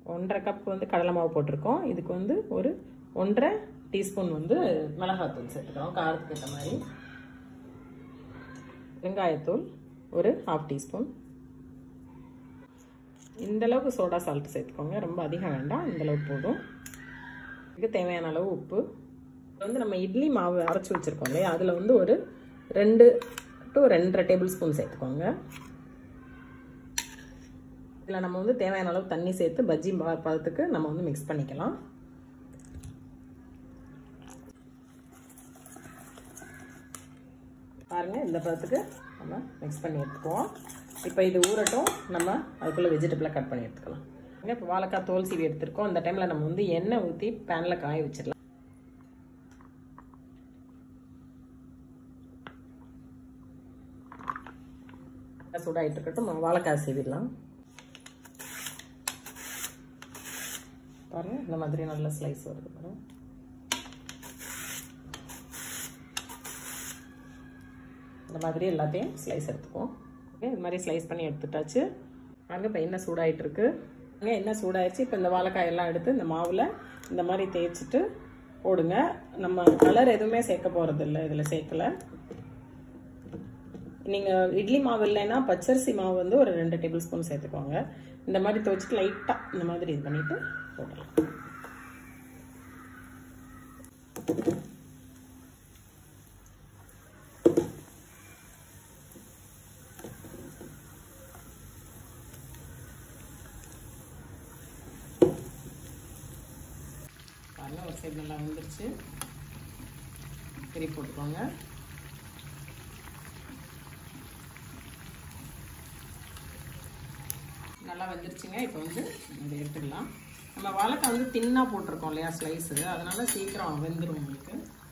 ஒன்றரை கப் வந்து கடலை மாவு போட்டிருக்கோம் இதுக்கு வந்து ஒரு ஒன்றரை டீஸ்பூன் வந்து மிளகாத்தூள் சேர்த்துக்கிறோம் காரத்துக்கு ஏற்ற மாதிரி வெங்காயத்தூள் ஒரு ஹாஃப் டீஸ்பூன் இந்த அளவுக்கு சோடா சால்ட் சேர்த்துக்கோங்க ரொம்ப அதிகம் வேண்டாம் இந்த அளவுக்கு போதும் இதுக்கு தேவையான அளவு உப்பு வந்து நம்ம இட்லி மாவு அரைச்சி வச்சுருக்கோம் இல்லையா அதில் வந்து ஒரு ரெண்டு டு ரெண்டரை டேபிள் ஸ்பூன் சேர்த்துக்கோங்க இதில் நம்ம வந்து தேவையான அளவு தண்ணி சேர்த்து பஜ்ஜி பதத்துக்கு நம்ம வந்து மிக்ஸ் பண்ணிக்கலாம் பாருங்கள் இந்த பதத்துக்கு நம்ம மிக்ஸ் பண்ணி எடுத்துக்குவோம் இப்போ இது ஊறட்டும் நம்ம அதுக்குள்ளே வெஜிடபிளை கட் பண்ணி எடுத்துக்கலாம் இப்போ வாழைக்காய் தோல் சீவி எடுத்துருக்கோம் அந்த டைமில் நம்ம வந்து எண்ணெய் ஊற்றி பேனில் காய வச்சிடலாம் சூடாகிட்டு இருக்கட்டும் நம்ம வாழைக்காய் சீவிடலாம் பாருங்கள் இந்த மாதிரி நல்ல ஸ்லைஸ் வருது பாருங்கள் இந்த மாதிரி எல்லாத்தையும் ஸ்லைஸ் எடுத்துக்குவோம் ஓகே இது மாதிரி ஸ்லைஸ் பண்ணி எடுத்துட்டாச்சு பாருங்க இப்போ எண்ணெய் சூடாயிட்டு இருக்கு எண்ணெய் சூடாயிடுச்சு இப்போ இந்த வாழைக்காய் எல்லாம் எடுத்து இந்த மாவில் இந்த மாதிரி தேய்ச்சிட்டு போடுங்க நம்ம கலர் எதுவுமே சேர்க்க போகிறது இல்லை இதில் சேர்க்கலை நீங்கள் இட்லி மாவு இல்லைன்னா பச்சரிசி மாவு வந்து ஒரு ரெண்டு டேபிள் ஸ்பூன் சேர்த்துக்கோங்க இந்த மாதிரி துவைச்சிட்டு லைட்டாக இந்த மாதிரி இது பண்ணிவிட்டு போடலாம் பாருங்க ஒரு சைடு நல்லா வந்துருச்சு திருப்பி போட்டுக்கோங்க நல்லா வந்துருச்சுங்க இப்போ வந்து இதை எடுத்துக்கலாம் நம்ம வாழைக்காய் வந்து தின்னாக போட்டிருக்கோம் இல்லையா ஸ்லைஸு அதனால சீக்கிரம் வெந்துடும் உங்களுக்கு